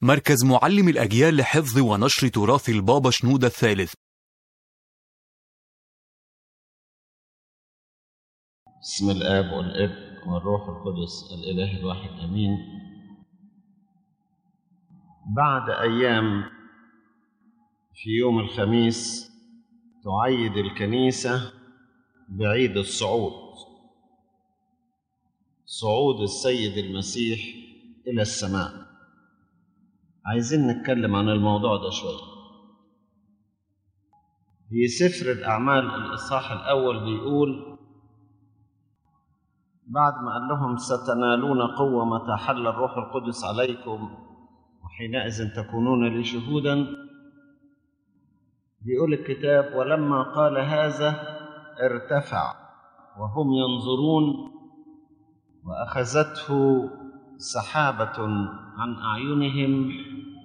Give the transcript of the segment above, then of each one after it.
مركز معلم الأجيال لحفظ ونشر تراث البابا شنودة الثالث بسم الآب والابن والروح القدس الإله الواحد آمين بعد أيام في يوم الخميس تعيد الكنيسة بعيد الصعود صعود السيد المسيح إلى السماء عايزين نتكلم عن الموضوع ده شوية في سفر الأعمال الإصحاح الأول بيقول بعد ما قال لهم ستنالون قوة متى حل الروح القدس عليكم وحينئذ تكونون لي شهودا بيقول الكتاب ولما قال هذا ارتفع وهم ينظرون واخذته سحابه عن اعينهم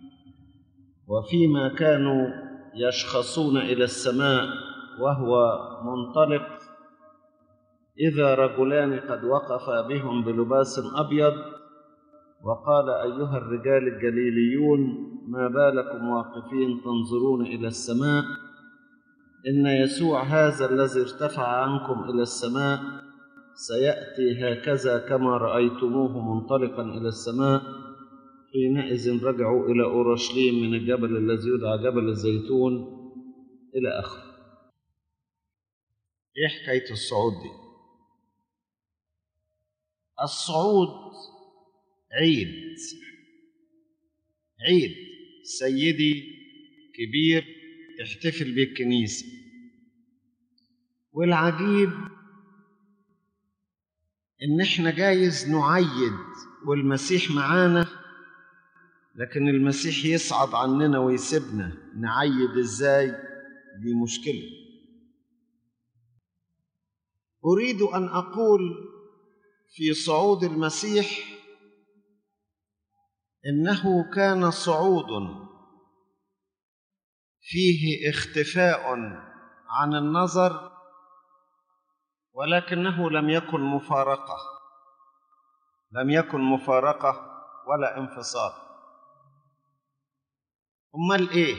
وفيما كانوا يشخصون الى السماء وهو منطلق اذا رجلان قد وقفا بهم بلباس ابيض وقال ايها الرجال الجليليون ما بالكم واقفين تنظرون الى السماء ان يسوع هذا الذي ارتفع عنكم الى السماء سياتي هكذا كما رايتموه منطلقا الى السماء حينئذ رجعوا الى اورشليم من الجبل الذي يدعى جبل الزيتون الى اخره ايه حكايه الصعود دي الصعود عيد عيد سيدي كبير احتفل بيه الكنيسة والعجيب ان احنا جايز نعيد والمسيح معانا لكن المسيح يصعد عننا ويسيبنا نعيد ازاي دي مشكلة أريد أن أقول في صعود المسيح انه كان صعود فيه اختفاء عن النظر ولكنه لم يكن مفارقه لم يكن مفارقه ولا انفصال امال ايه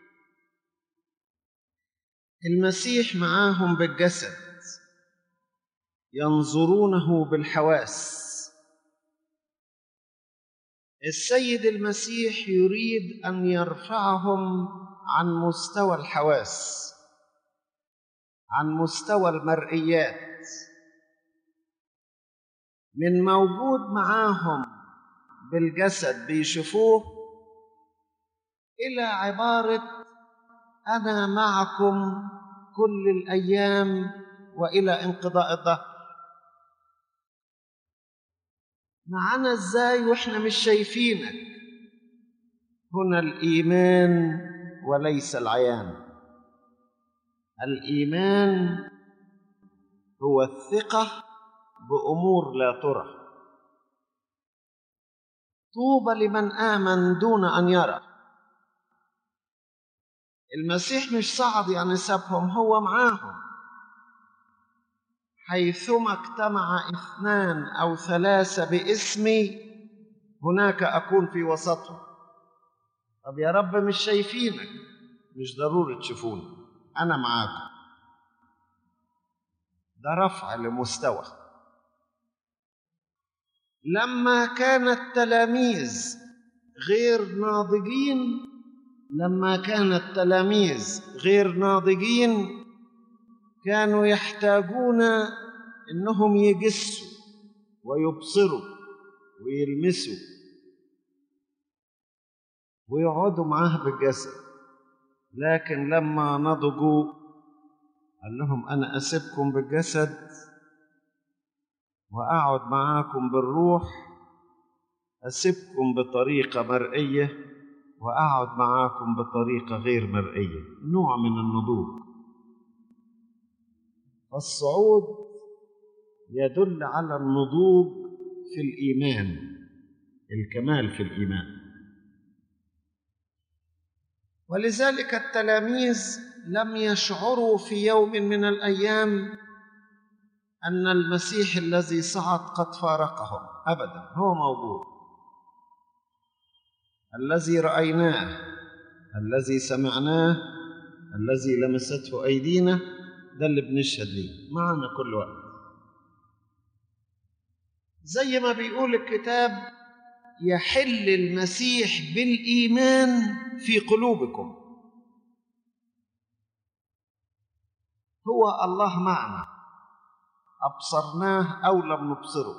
المسيح معاهم بالجسد ينظرونه بالحواس السيد المسيح يريد ان يرفعهم عن مستوى الحواس عن مستوى المرئيات من موجود معاهم بالجسد بيشوفوه الى عباره انا معكم كل الايام والى انقضاء الدهر معانا ازاي واحنا مش شايفينك هنا الايمان وليس العيان الايمان هو الثقه بامور لا ترى طوبى لمن امن دون ان يرى المسيح مش صعد يعني سابهم هو معاهم حيثما اجتمع اثنان او ثلاثه باسمي هناك اكون في وسطهم طب يا رب مش شايفينك مش ضروري تشوفوني انا معاكم ده رفع لمستوى لما كان التلاميذ غير ناضجين لما كان التلاميذ غير ناضجين كانوا يحتاجون انهم يجسوا ويبصروا ويلمسوا ويقعدوا معاه بالجسد لكن لما نضجوا قال لهم انا اسيبكم بالجسد واقعد معاكم بالروح اسيبكم بطريقه مرئيه واقعد معاكم بطريقه غير مرئيه نوع من النضوج فالصعود يدل على النضوج في الايمان الكمال في الايمان ولذلك التلاميذ لم يشعروا في يوم من الايام ان المسيح الذي صعد قد فارقهم ابدا هو موجود الذي رايناه الذي سمعناه الذي لمسته ايدينا ده اللي بنشهد ليه معنا كل وقت زي ما بيقول الكتاب يحل المسيح بالايمان في قلوبكم هو الله معنا ابصرناه او لم نبصره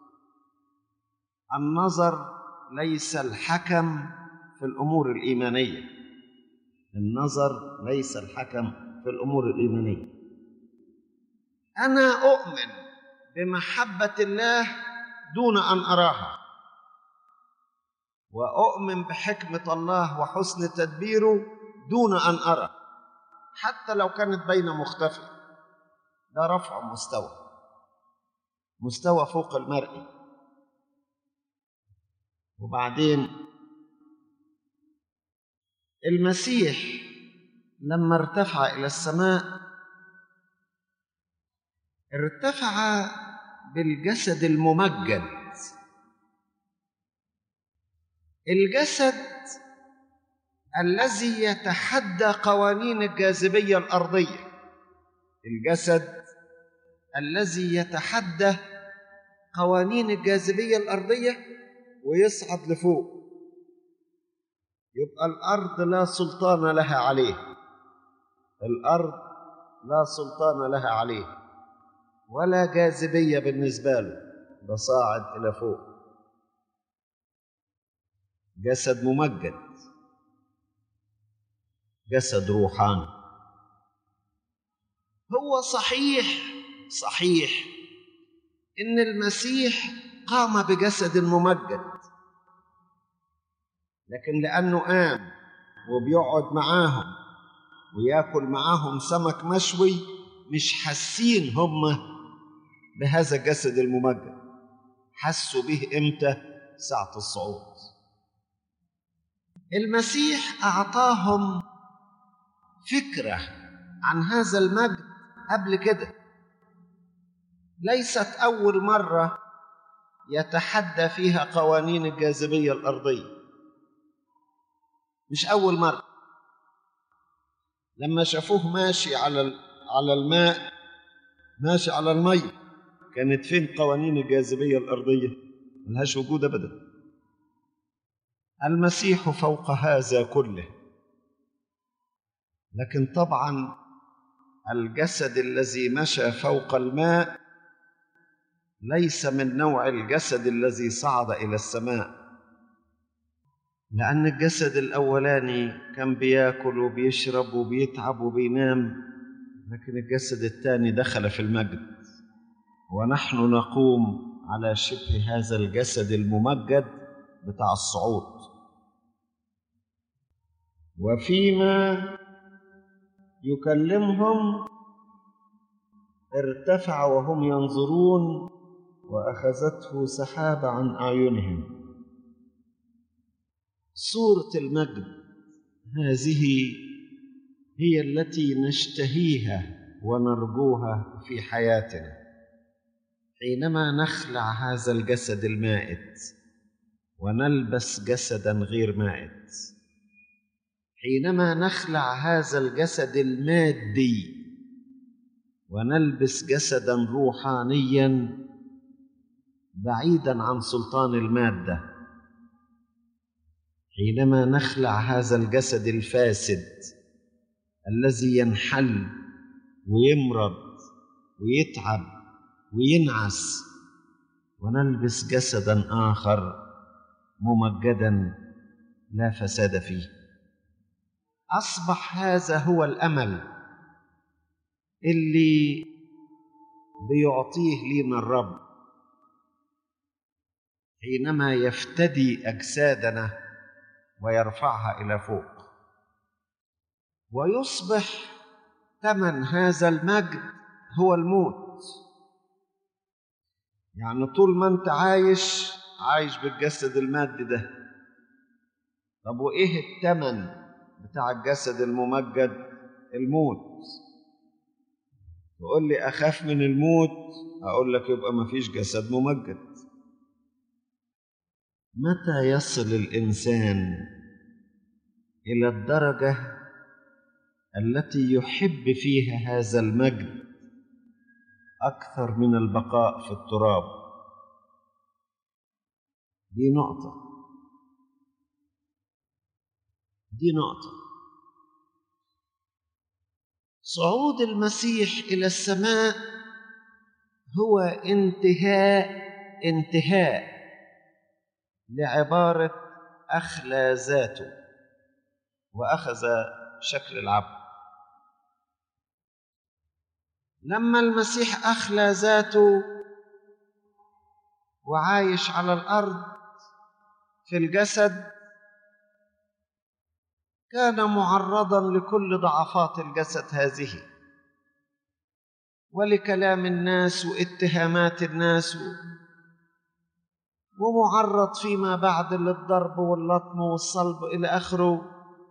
النظر ليس الحكم في الامور الايمانيه النظر ليس الحكم في الامور الايمانيه انا اؤمن بمحبه الله دون ان اراها واؤمن بحكمه الله وحسن تدبيره دون ان ارى حتى لو كانت بين مختفيه ده رفع مستوى مستوى فوق المرئي وبعدين المسيح لما ارتفع الى السماء ارتفع بالجسد الممجد الجسد الذي يتحدى قوانين الجاذبيه الارضيه الجسد الذي يتحدى قوانين الجاذبيه الارضيه ويصعد لفوق يبقى الارض لا سلطان لها عليه الارض لا سلطان لها عليه ولا جاذبيه بالنسبه له ده صاعد الى فوق جسد ممجد جسد روحاني هو صحيح صحيح ان المسيح قام بجسد ممجد لكن لانه قام وبيقعد معاهم وياكل معاهم سمك مشوي مش حاسين هم بهذا الجسد الممجد حسوا به امتى ساعه الصعود المسيح اعطاهم فكره عن هذا المجد قبل كده ليست اول مره يتحدى فيها قوانين الجاذبيه الارضيه مش اول مره لما شافوه ماشي على على الماء ماشي على الميه كانت فين قوانين الجاذبيه الارضيه ملهاش وجود ابدا المسيح فوق هذا كله لكن طبعا الجسد الذي مشى فوق الماء ليس من نوع الجسد الذي صعد الى السماء لان الجسد الاولاني كان بياكل وبيشرب وبيتعب وبينام لكن الجسد الثاني دخل في المجد ونحن نقوم على شبه هذا الجسد الممجد بتاع الصعود وفيما يكلمهم ارتفع وهم ينظرون واخذته سحابه عن اعينهم صوره المجد هذه هي التي نشتهيها ونرجوها في حياتنا حينما نخلع هذا الجسد المائت ونلبس جسدا غير مائت حينما نخلع هذا الجسد المادي ونلبس جسدا روحانيا بعيدا عن سلطان الماده حينما نخلع هذا الجسد الفاسد الذي ينحل ويمرض ويتعب وينعس ونلبس جسدا اخر ممجدا لا فساد فيه اصبح هذا هو الامل اللي بيعطيه لنا الرب حينما يفتدي اجسادنا ويرفعها الى فوق ويصبح ثمن هذا المجد هو الموت يعني طول ما انت عايش عايش بالجسد المادي ده طب وايه الثمن بتاع الجسد الممجد الموت تقول لي اخاف من الموت اقول لك يبقى ما فيش جسد ممجد متى يصل الانسان الى الدرجه التي يحب فيها هذا المجد اكثر من البقاء في التراب دي نقطه دي نقطه صعود المسيح الى السماء هو انتهاء انتهاء لعباره اخلى ذاته واخذ شكل العبد لما المسيح اخلى ذاته وعايش على الارض في الجسد كان معرضا لكل ضعفات الجسد هذه ولكلام الناس واتهامات الناس ومعرض فيما بعد للضرب واللطم والصلب الى اخره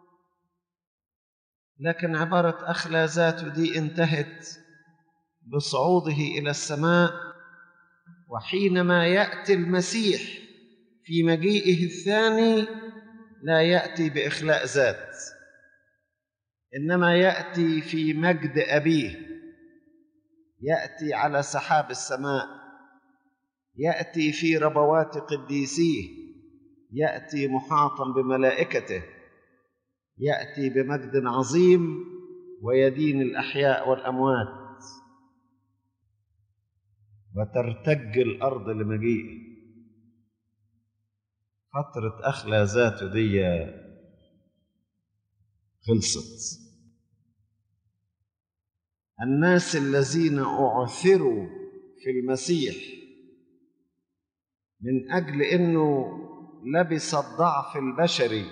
لكن عباره اخلى ذاته دي انتهت بصعوده الى السماء وحينما ياتي المسيح في مجيئه الثاني لا ياتي باخلاء ذات انما ياتي في مجد ابيه ياتي على سحاب السماء ياتي في ربوات قديسيه ياتي محاطا بملائكته ياتي بمجد عظيم ويدين الاحياء والاموات وترتج الارض لمجيئه فتره اخلى ذاته دي خلصت الناس الذين اعثروا في المسيح من اجل انه لبس الضعف البشري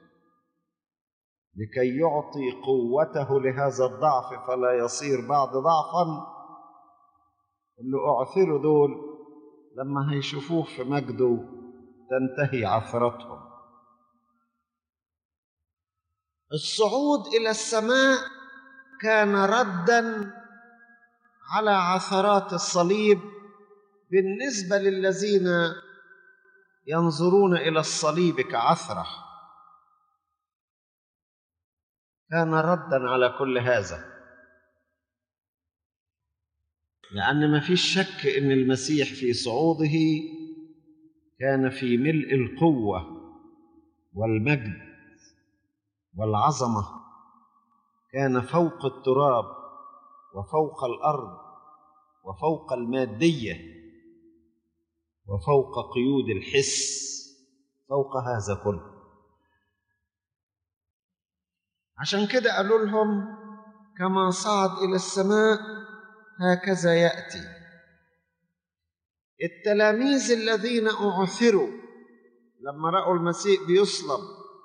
لكي يعطي قوته لهذا الضعف فلا يصير بعد ضعفا اللي اعثروا دول لما هيشوفوه في مجده تنتهي عثرتهم الصعود الى السماء كان ردا على عثرات الصليب بالنسبه للذين ينظرون الى الصليب كعثره كان ردا على كل هذا لان ما فيش شك ان المسيح في صعوده كان في ملء القوه والمجد والعظمه كان فوق التراب وفوق الارض وفوق الماديه وفوق قيود الحس فوق هذا كله عشان كده قالوا لهم كما صعد الى السماء هكذا ياتي التلاميذ الذين اعثروا لما راوا المسيح بيصلب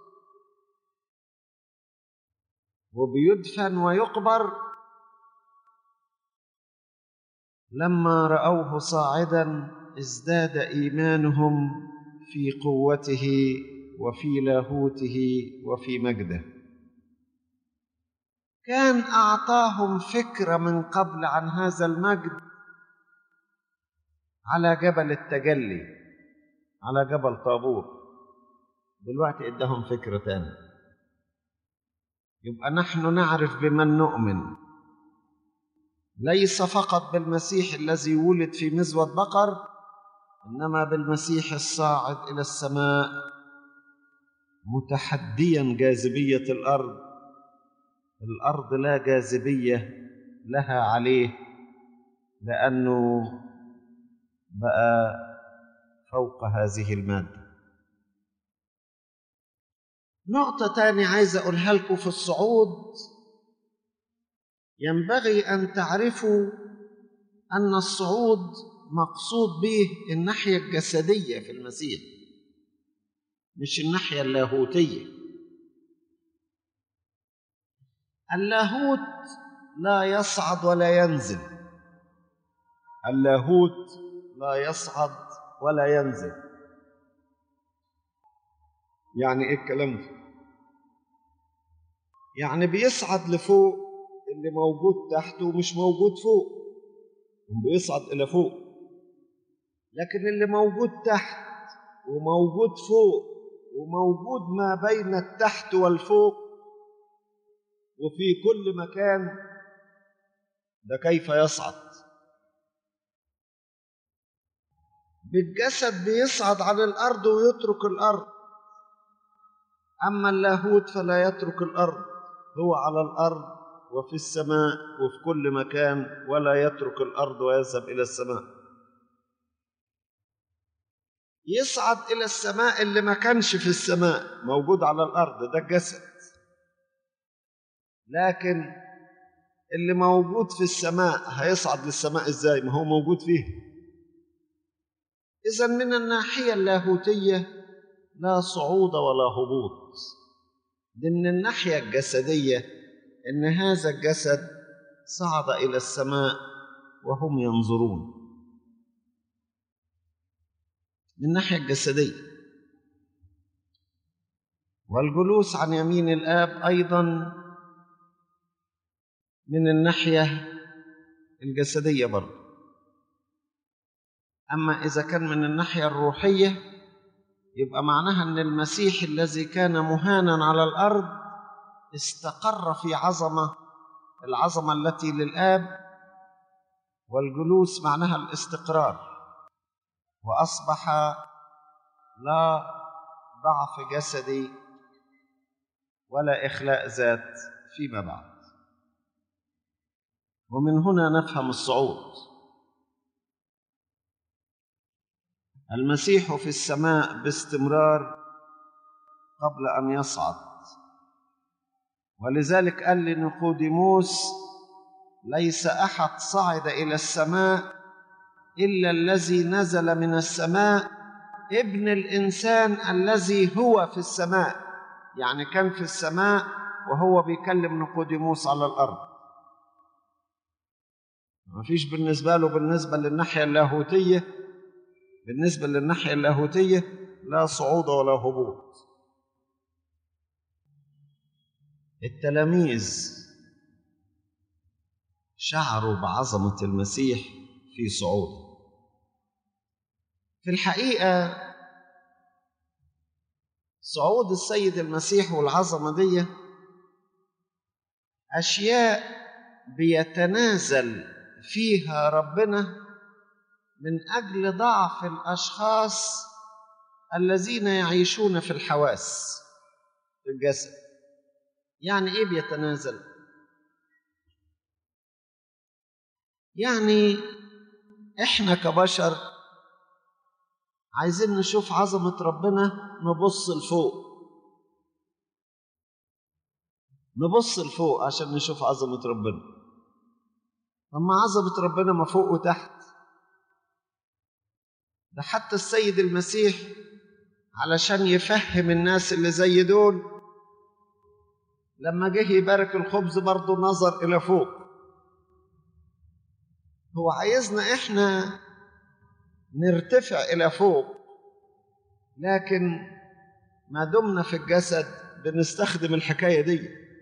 وبيدفن ويقبر لما راوه صاعدا ازداد ايمانهم في قوته وفي لاهوته وفي مجده كان اعطاهم فكره من قبل عن هذا المجد على جبل التجلي على جبل طابور دلوقتي اداهم فكره تانية يبقى نحن نعرف بمن نؤمن ليس فقط بالمسيح الذي ولد في مزود بقر انما بالمسيح الصاعد الى السماء متحديا جاذبيه الارض الارض لا جاذبيه لها عليه لانه بقى فوق هذه الماده نقطه تانية عايز اقولها لكم في الصعود ينبغي ان تعرفوا ان الصعود مقصود به الناحيه الجسديه في المسيح مش الناحيه اللاهوتيه اللاهوت لا يصعد ولا ينزل اللاهوت لا يصعد ولا ينزل يعني ايه الكلام ده يعني بيصعد لفوق اللي موجود تحت ومش موجود فوق بيصعد الى فوق لكن اللي موجود تحت وموجود فوق وموجود ما بين التحت والفوق وفي كل مكان ده كيف يصعد بالجسد بيصعد على الارض ويترك الارض اما اللاهوت فلا يترك الارض هو على الارض وفي السماء وفي كل مكان ولا يترك الارض ويذهب الى السماء يصعد الى السماء اللي ما كانش في السماء موجود على الارض ده الجسد لكن اللي موجود في السماء هيصعد للسماء ازاي ما هو موجود فيه اذا من الناحيه اللاهوتيه لا صعود ولا هبوط دي من الناحيه الجسديه ان هذا الجسد صعد الى السماء وهم ينظرون من الناحيه الجسديه والجلوس عن يمين الاب ايضا من الناحيه الجسديه برضه اما اذا كان من الناحيه الروحيه يبقى معناها ان المسيح الذي كان مهانا على الارض استقر في عظمه العظمه التي للاب والجلوس معناها الاستقرار واصبح لا ضعف جسدي ولا اخلاء ذات فيما بعد ومن هنا نفهم الصعود المسيح في السماء باستمرار قبل ان يصعد ولذلك قال لنقوديموس ليس احد صعد الى السماء الا الذي نزل من السماء ابن الانسان الذي هو في السماء يعني كان في السماء وهو بيكلم نقوديموس على الارض ما فيش بالنسبه له بالنسبه للناحيه اللاهوتيه بالنسبه للناحيه اللاهوتيه لا صعود ولا هبوط التلاميذ شعروا بعظمه المسيح في صعوده في الحقيقه صعود السيد المسيح والعظمه دي اشياء بيتنازل فيها ربنا من اجل ضعف الاشخاص الذين يعيشون في الحواس في الجسد يعني ايه بيتنازل يعني احنا كبشر عايزين نشوف عظمه ربنا نبص لفوق نبص لفوق عشان نشوف عظمه ربنا اما عظمه ربنا ما فوق وتحت ده حتى السيد المسيح علشان يفهم الناس اللي زي دول لما جه يبارك الخبز برضه نظر إلى فوق هو عايزنا إحنا نرتفع إلى فوق لكن ما دمنا في الجسد بنستخدم الحكاية دي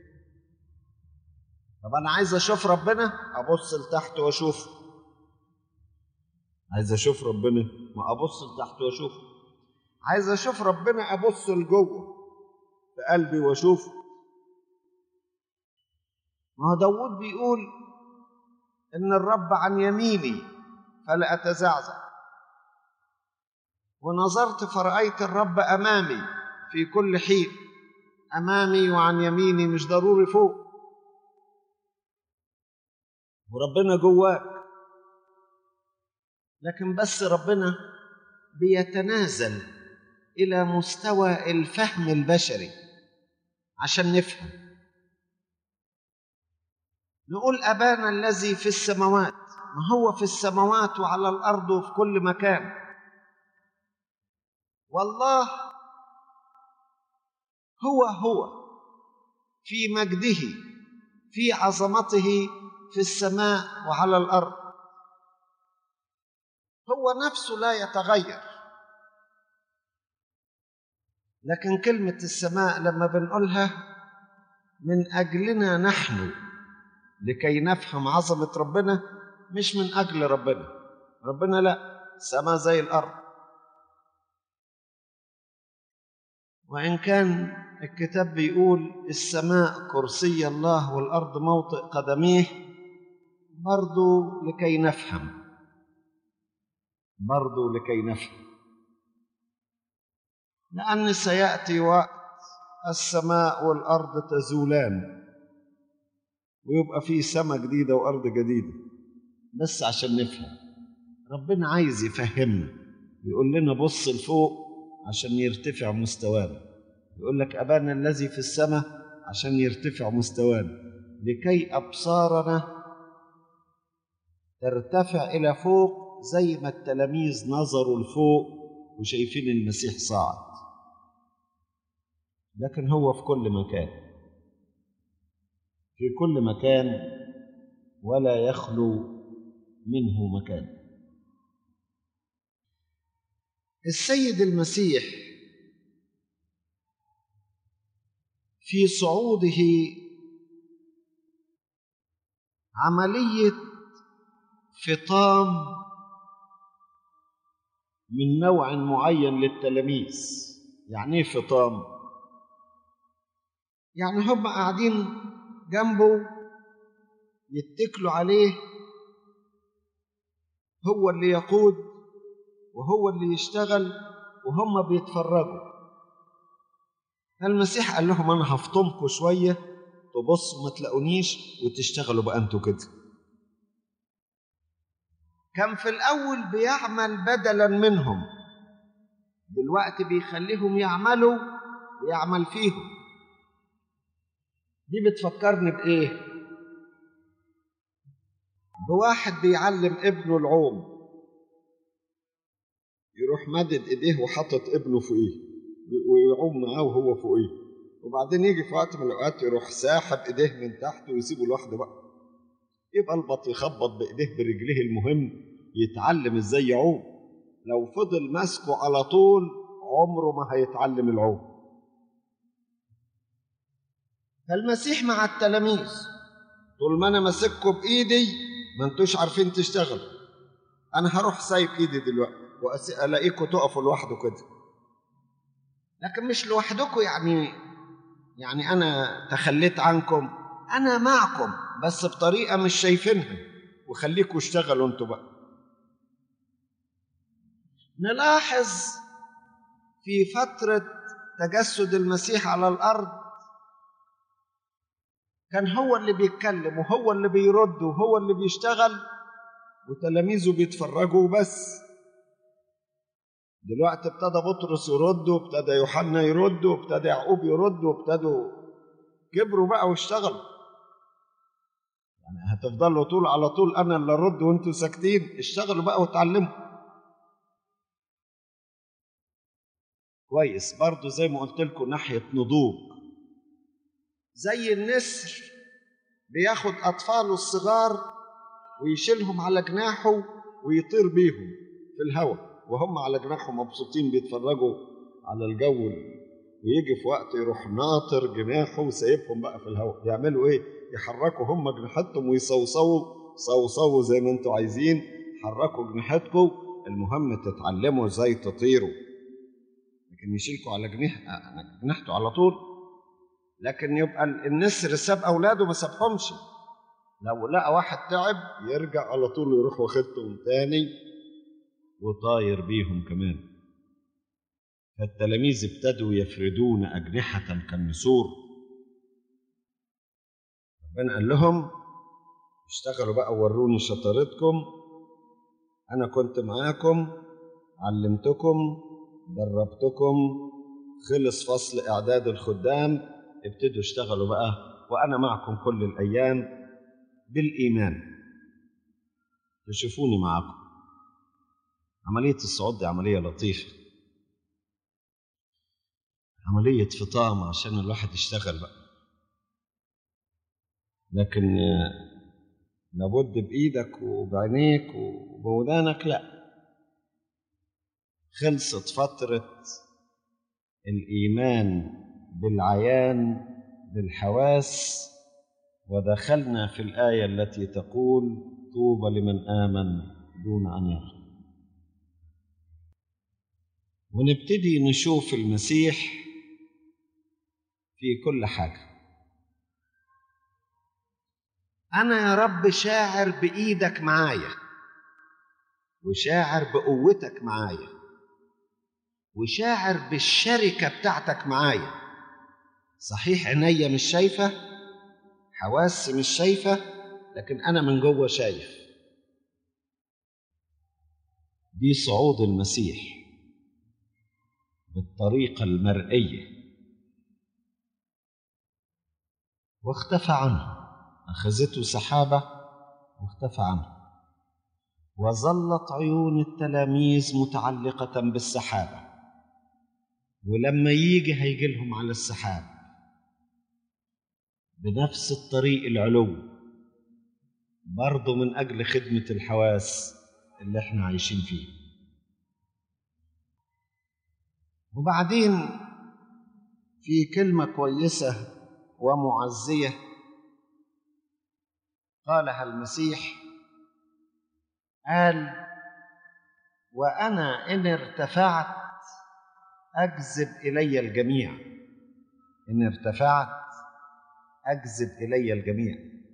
طب أنا عايز أشوف ربنا أبص لتحت وأشوفه عايز اشوف ربنا ما ابص لتحت واشوفه عايز اشوف ربنا ابص لجوه في قلبي واشوفه ما هو داود بيقول ان الرب عن يميني فلا اتزعزع ونظرت فرأيت الرب امامي في كل حين امامي وعن يميني مش ضروري فوق وربنا جواك لكن بس ربنا بيتنازل الى مستوى الفهم البشري عشان نفهم نقول ابانا الذي في السماوات ما هو في السماوات وعلى الارض وفي كل مكان والله هو هو في مجده في عظمته في السماء وعلى الارض هو نفسه لا يتغير لكن كلمة السماء لما بنقولها من أجلنا نحن لكي نفهم عظمة ربنا مش من أجل ربنا ربنا لا السماء زي الأرض وإن كان الكتاب بيقول السماء كرسي الله والأرض موطئ قدميه برضو لكي نفهم برضو لكي نفهم لأن سيأتي وقت السماء والأرض تزولان ويبقى في سماء جديدة وأرض جديدة بس عشان نفهم ربنا عايز يفهمنا يقول لنا بص لفوق عشان يرتفع مستوانا يقول لك أبانا الذي في السماء عشان يرتفع مستوانا لكي أبصارنا ترتفع إلى فوق زي ما التلاميذ نظروا لفوق وشايفين المسيح صاعد لكن هو في كل مكان في كل مكان ولا يخلو منه مكان السيد المسيح في صعوده عمليه فطام من نوع معين للتلاميذ يعني ايه فطام يعني هم قاعدين جنبه يتكلوا عليه هو اللي يقود وهو اللي يشتغل وهم بيتفرجوا المسيح قال لهم انا هفطمكم شويه تبصوا ما تلاقونيش وتشتغلوا بقى انتوا كده كان في الأول بيعمل بدلا منهم دلوقتي بيخليهم يعملوا ويعمل فيهم دي بتفكرني بإيه؟ بواحد بيعلم ابنه العوم يروح مدد ايديه وحاطط ابنه فوقيه ويعوم معاه وهو فوقيه وبعدين يجي في وقت من الاوقات يروح ساحب ايديه من تحت ويسيبه لوحده بقى يبقى البط يخبط بايديه برجليه المهم يتعلم ازاي يعوم لو فضل ماسكه على طول عمره ما هيتعلم العوم فالمسيح مع التلاميذ طول ما انا ماسككم بايدي ما انتوش عارفين تشتغلوا انا هروح سايب ايدي دلوقتي والاقيكم تقفوا لوحده كده لكن مش لوحدكم يعني يعني انا تخليت عنكم انا معكم بس بطريقه مش شايفينها وخليكم اشتغلوا انتوا بقى نلاحظ في فترة تجسد المسيح على الأرض كان هو اللي بيتكلم وهو اللي بيرد وهو اللي بيشتغل وتلاميذه بيتفرجوا بس دلوقتي ابتدى بطرس يرد وابتدى يوحنا يرد وابتدى يعقوب يرد وابتدوا كبروا بقى واشتغلوا يعني هتفضلوا طول على طول انا اللي ارد وانتوا ساكتين اشتغلوا بقى واتعلموا كويس برضه زي ما قلت لكم ناحيه نضوج زي النسر بياخد اطفاله الصغار ويشيلهم على جناحه ويطير بيهم في الهواء وهم على جناحه مبسوطين بيتفرجوا على الجو ويجي في وقت يروح ناطر جناحه وسايبهم بقى في الهواء يعملوا ايه يحركوا هم جناحتهم ويصوصوا صوصوا زي ما انتوا عايزين حركوا جناحتكم المهم تتعلموا ازاي تطيروا لكن يشيلكوا على جناح جناحته على طول لكن يبقى النسر ساب اولاده ما سابهمش لو لقى واحد تعب يرجع على طول يروح واخدهم تاني وطاير بيهم كمان فالتلاميذ ابتدوا يفردون أجنحة كالنسور ربنا قال لهم اشتغلوا بقى وروني شطارتكم أنا كنت معاكم علمتكم دربتكم خلص فصل إعداد الخدام ابتدوا اشتغلوا بقى وأنا معكم كل الأيام بالإيمان تشوفوني معكم عملية الصعود دي عملية لطيفة عملية فطام عشان الواحد يشتغل بقى لكن لابد بإيدك وبعينيك وبودانك لا خلصت فترة الإيمان بالعيان بالحواس ودخلنا في الآية التي تقول طوبى لمن آمن دون أن يرى ونبتدي نشوف المسيح في كل حاجة أنا يا رب شاعر بإيدك معايا وشاعر بقوتك معايا وشاعر بالشركة بتاعتك معايا صحيح عينيا مش شايفة حواسي مش شايفة لكن أنا من جوه شايف دي صعود المسيح بالطريقة المرئية واختفى عنه أخذته سحابة واختفى عنه وظلت عيون التلاميذ متعلقة بالسحابة ولما يجي هيجي لهم على السحاب بنفس الطريق العلو برضه من أجل خدمة الحواس اللي احنا عايشين فيه وبعدين في كلمة كويسة ومعزية قالها المسيح قال وأنا إن ارتفعت أجذب إلي الجميع إن ارتفعت أجذب إلي الجميع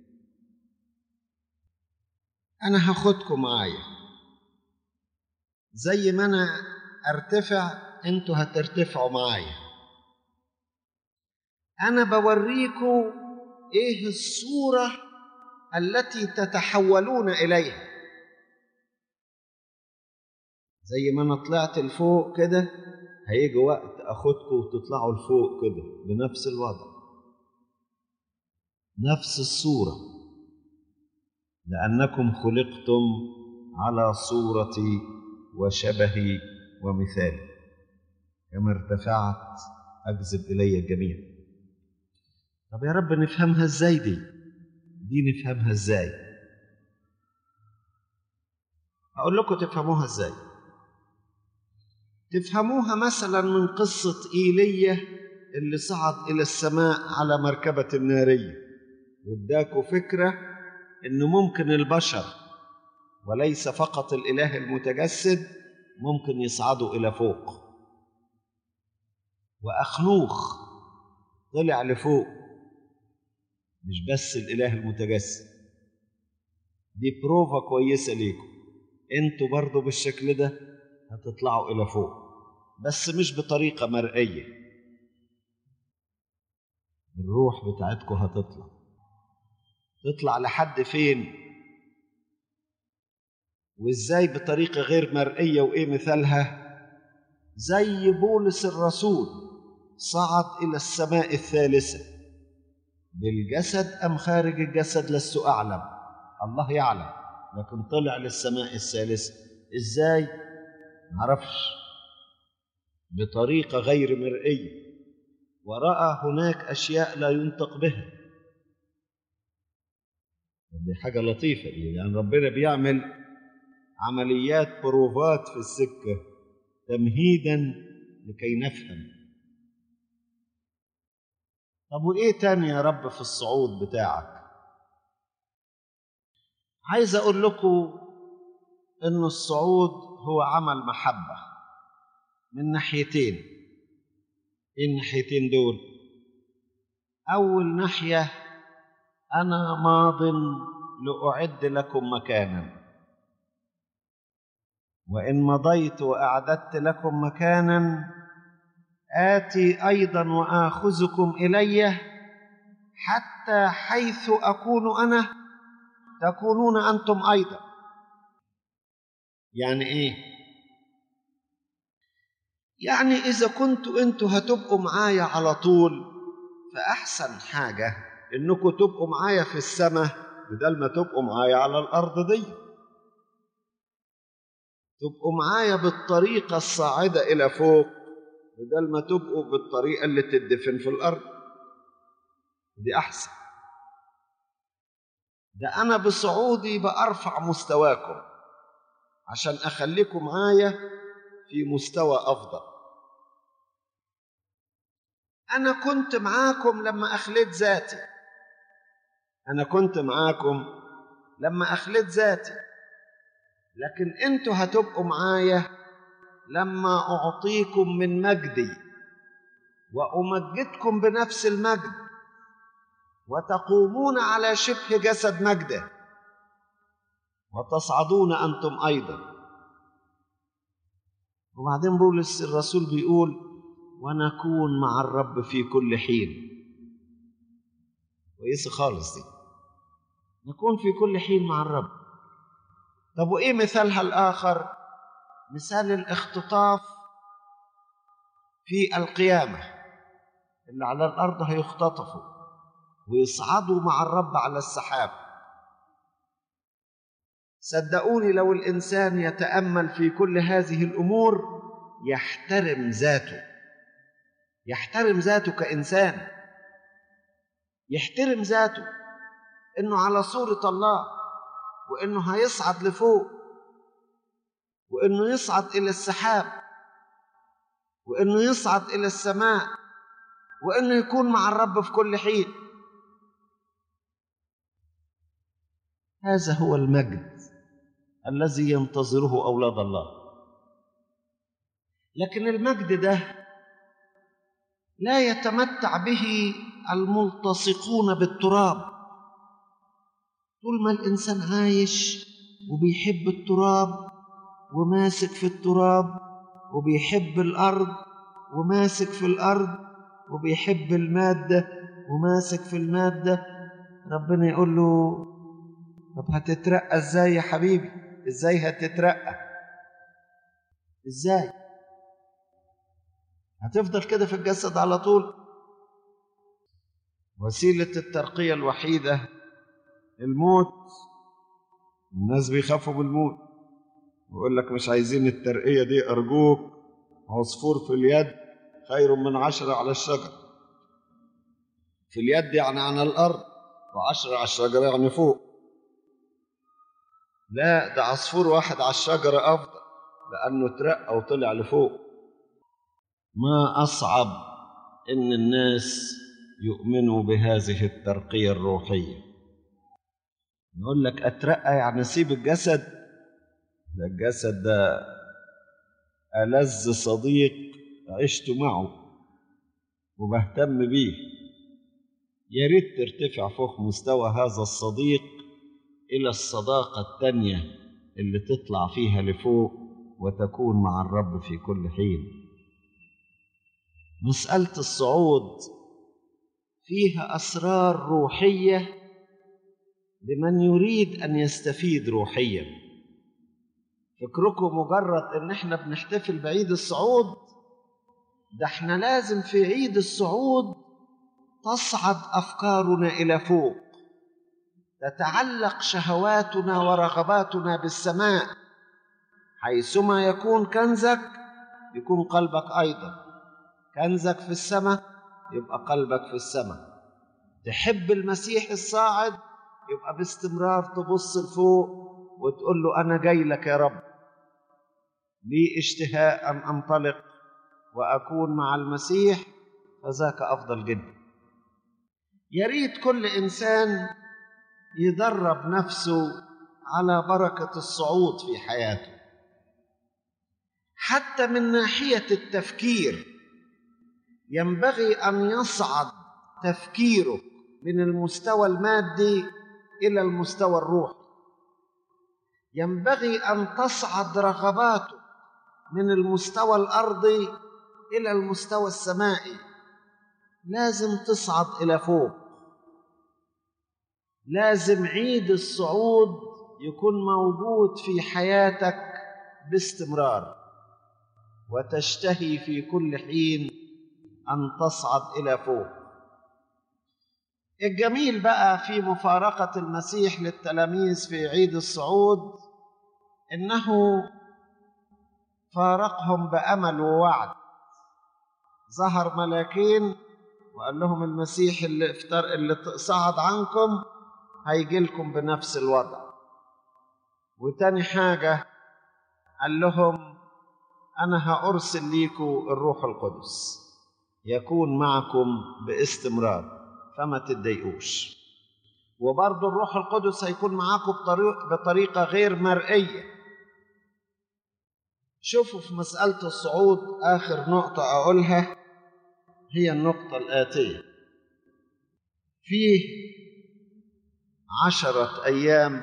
أنا هاخدكم معايا زي ما أنا أرتفع أنتوا هترتفعوا معايا أنا بوريكم إيه الصورة التي تتحولون إليها زي ما أنا طلعت لفوق كده هيجي وقت أخدكم وتطلعوا لفوق كده بنفس الوضع نفس الصورة لأنكم خلقتم على صورتي وشبهي ومثالي كما ارتفعت أجذب إلي الجميع طب يا رب نفهمها ازاي دي دي نفهمها ازاي اقول لكم تفهموها ازاي تفهموها مثلا من قصة إيليا اللي صعد إلى السماء على مركبة نارية يداكوا فكرة إنه ممكن البشر وليس فقط الإله المتجسد ممكن يصعدوا إلى فوق وأخنوخ طلع لفوق مش بس الإله المتجسد دي بروفا كويسة ليكم انتوا برضو بالشكل ده هتطلعوا إلى فوق بس مش بطريقة مرئية الروح بتاعتكم هتطلع تطلع لحد فين وازاي بطريقة غير مرئية وايه مثالها زي بولس الرسول صعد إلى السماء الثالثة بالجسد أم خارج الجسد لست أعلم الله يعلم لكن طلع للسماء الثالثة إزاي؟ معرفش بطريقة غير مرئية ورأى هناك أشياء لا ينطق بها دي حاجة لطيفة دي يعني ربنا بيعمل عمليات بروفات في السكة تمهيدا لكي نفهم طب وإيه تاني يا رب في الصعود بتاعك عايز أقول لكم إن الصعود هو عمل محبة من ناحيتين إيه الناحيتين دول أول ناحية أنا ماض لأعد لكم مكانا وإن مضيت وأعددت لكم مكانا آتي أيضا وآخذكم إلي حتى حيث أكون أنا تكونون أنتم أيضا يعني إيه؟ يعني إذا كنتوا أنتوا هتبقوا معايا على طول فأحسن حاجة إنكم تبقوا معايا في السماء بدل ما تبقوا معايا على الأرض دي تبقوا معايا بالطريقة الصاعدة إلى فوق بدل ما تبقوا بالطريقة اللي تدفن في الأرض دي أحسن ده أنا بصعودي بأرفع مستواكم عشان أخليكم معايا في مستوى أفضل أنا كنت معاكم لما أخليت ذاتي أنا كنت معاكم لما أخليت ذاتي لكن أنتوا هتبقوا معايا لما أعطيكم من مجدي وامجدكم بنفس المجد وتقومون على شبه جسد مجده وتصعدون انتم ايضا وبعدين بولس الرسول بيقول ونكون مع الرب في كل حين كويسه خالص دي نكون في كل حين مع الرب طب وايه مثالها الاخر مثال الاختطاف في القيامه اللي على الارض هيختطفوا ويصعدوا مع الرب على السحاب صدقوني لو الانسان يتامل في كل هذه الامور يحترم ذاته يحترم ذاته كانسان يحترم ذاته انه على صوره الله وانه هيصعد لفوق وانه يصعد الى السحاب وانه يصعد الى السماء وانه يكون مع الرب في كل حين هذا هو المجد الذي ينتظره اولاد الله لكن المجد ده لا يتمتع به الملتصقون بالتراب طول ما الانسان عايش وبيحب التراب وماسك في التراب وبيحب الارض وماسك في الارض وبيحب الماده وماسك في الماده ربنا يقول له طب هتترقى ازاي يا حبيبي ازاي هتترقى ازاي هتفضل كده في الجسد على طول وسيله الترقيه الوحيده الموت الناس بيخافوا من الموت ويقول لك مش عايزين الترقيه دي ارجوك عصفور في اليد خير من عشرة على الشجر في اليد يعني على الأرض وعشرة على الشجرة يعني فوق لا ده عصفور واحد على الشجرة أفضل لأنه ترقى وطلع لفوق ما أصعب إن الناس يؤمنوا بهذه الترقية الروحية يقول لك أترقى يعني سيب الجسد ده الجسد ده ألذ صديق عشت معه وبهتم بيه يا ريت ترتفع فوق مستوى هذا الصديق إلى الصداقة التانية اللي تطلع فيها لفوق وتكون مع الرب في كل حين مسألة الصعود فيها أسرار روحية لمن يريد أن يستفيد روحيا فكركم مجرد أن احنا بنحتفل بعيد الصعود ده احنا لازم في عيد الصعود تصعد أفكارنا إلى فوق تتعلق شهواتنا ورغباتنا بالسماء حيثما يكون كنزك يكون قلبك أيضا كنزك في السماء يبقى قلبك في السماء تحب المسيح الصاعد يبقى باستمرار تبص لفوق وتقول له أنا جاي لك يا رب لي اشتهاء أن أنطلق وأكون مع المسيح فذاك أفضل جدا يا ريت كل إنسان يدرب نفسه على بركة الصعود في حياته حتى من ناحية التفكير ينبغي أن يصعد تفكيره من المستوى المادي إلى المستوى الروحي ينبغي أن تصعد رغباته من المستوى الأرضي إلى المستوى السمائي لازم تصعد إلى فوق لازم عيد الصعود يكون موجود في حياتك باستمرار وتشتهي في كل حين ان تصعد الى فوق الجميل بقى في مفارقه المسيح للتلاميذ في عيد الصعود انه فارقهم بامل ووعد ظهر ملاكين وقال لهم المسيح اللي افتر اللي صعد عنكم هيجي لكم بنفس الوضع وتاني حاجة قال لهم أنا هأرسل ليكم الروح القدس يكون معكم باستمرار فما تتضايقوش وبرضه الروح القدس هيكون معاكم بطريق بطريقة غير مرئية شوفوا في مسألة الصعود آخر نقطة أقولها هي النقطة الآتية فيه عشرة أيام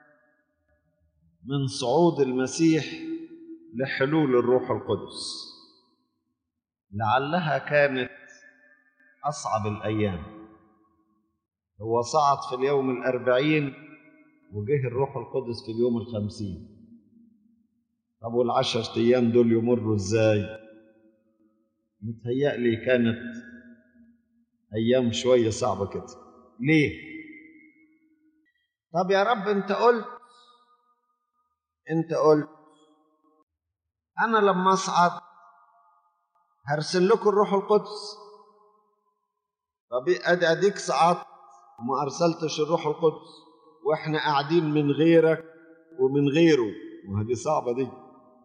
من صعود المسيح لحلول الروح القدس لعلها كانت أصعب الأيام هو صعد في اليوم الأربعين وجه الروح القدس في اليوم الخمسين طب والعشر أيام دول يمروا إزاي؟ متهيألي كانت أيام شوية صعبة كده ليه؟ طب يا رب أنت قلت أنت قلت أنا لما أصعد هرسل لكم الروح القدس طب ادي اديك صعدت وما ارسلتش الروح القدس واحنا قاعدين من غيرك ومن غيره وهذه صعبه دي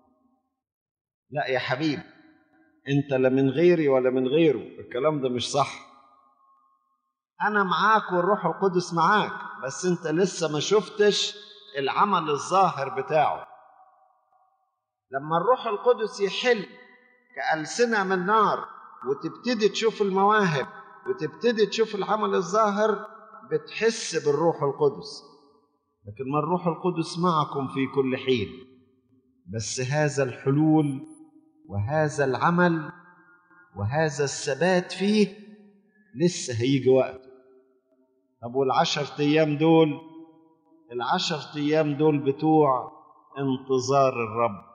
لا يا حبيبي انت لا من غيري ولا من غيره الكلام ده مش صح انا معاك والروح القدس معاك بس انت لسه ما شفتش العمل الظاهر بتاعه لما الروح القدس يحل كألسنة من نار وتبتدي تشوف المواهب وتبتدي تشوف العمل الظاهر بتحس بالروح القدس لكن ما الروح القدس معكم في كل حين بس هذا الحلول وهذا العمل وهذا الثبات فيه لسه هيجي وقته طب والعشر ايام دول العشر ايام دول بتوع انتظار الرب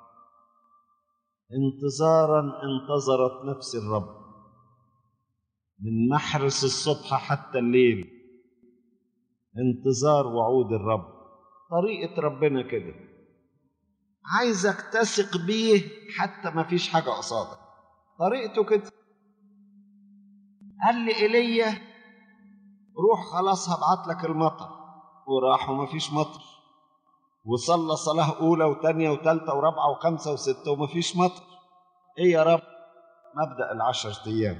انتظارا انتظرت نفس الرب من محرس الصبح حتى الليل انتظار وعود الرب طريقة ربنا كده عايزك تثق بيه حتى ما فيش حاجة قصادك طريقته كده قال لي إيليا روح خلاص هبعت لك المطر وراح وما فيش مطر وصلى صلاة أولى وتانية وتالتة ورابعة وخمسة وستة وما فيش مطر إيه يا رب مبدأ العشر أيام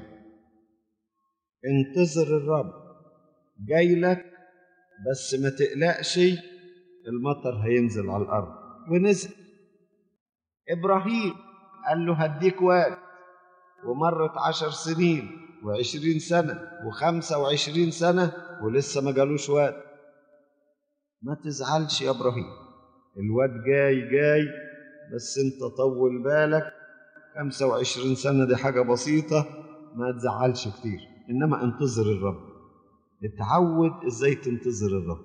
انتظر الرب جاي لك بس ما تقلقش المطر هينزل على الأرض ونزل إبراهيم قال له هديك واد ومرت عشر سنين وعشرين سنة وخمسة وعشرين سنة ولسه ما جالوش واد ما تزعلش يا إبراهيم الواد جاي جاي بس انت طول بالك خمسة وعشرين سنة دي حاجة بسيطة ما تزعلش كتير إنما انتظر الرب اتعود ازاي تنتظر الرب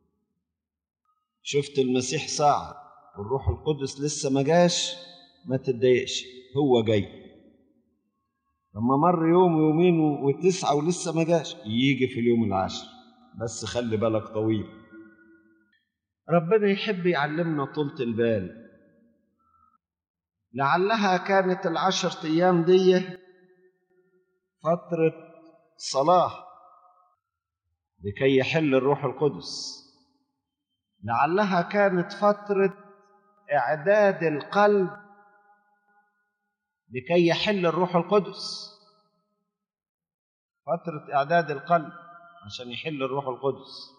شفت المسيح صعد والروح القدس لسه ما جاش ما تتضايقش هو جاي لما مر يوم ويومين وتسعة ولسه ما جاش يجي في اليوم العاشر بس خلي بالك طويل ربنا يحب يعلمنا طولة البال لعلها كانت العشر أيام دي فترة صلاة لكي يحل الروح القدس لعلها كانت فترة إعداد القلب لكي يحل الروح القدس فترة إعداد القلب عشان يحل الروح القدس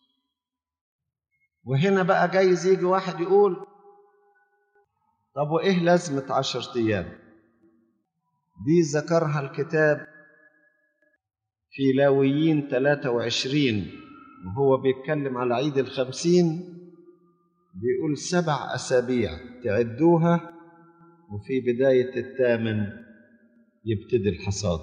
وهنا بقى جايز يجي واحد يقول طب وإيه لازمة عشرة أيام دي ذكرها الكتاب في لاويين 23 وهو بيتكلم على عيد الخمسين بيقول سبع أسابيع تعدوها وفي بداية الثامن يبتدي الحصاد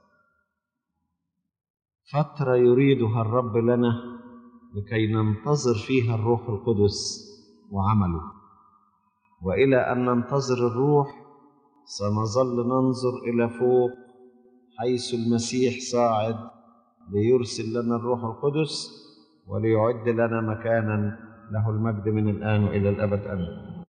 فترة يريدها الرب لنا لكي ننتظر فيها الروح القدس وعمله وإلى أن ننتظر الروح سنظل ننظر إلى فوق حيث المسيح صاعد ليرسل لنا الروح القدس وليعد لنا مكانا له المجد من الآن وإلى الأبد آمين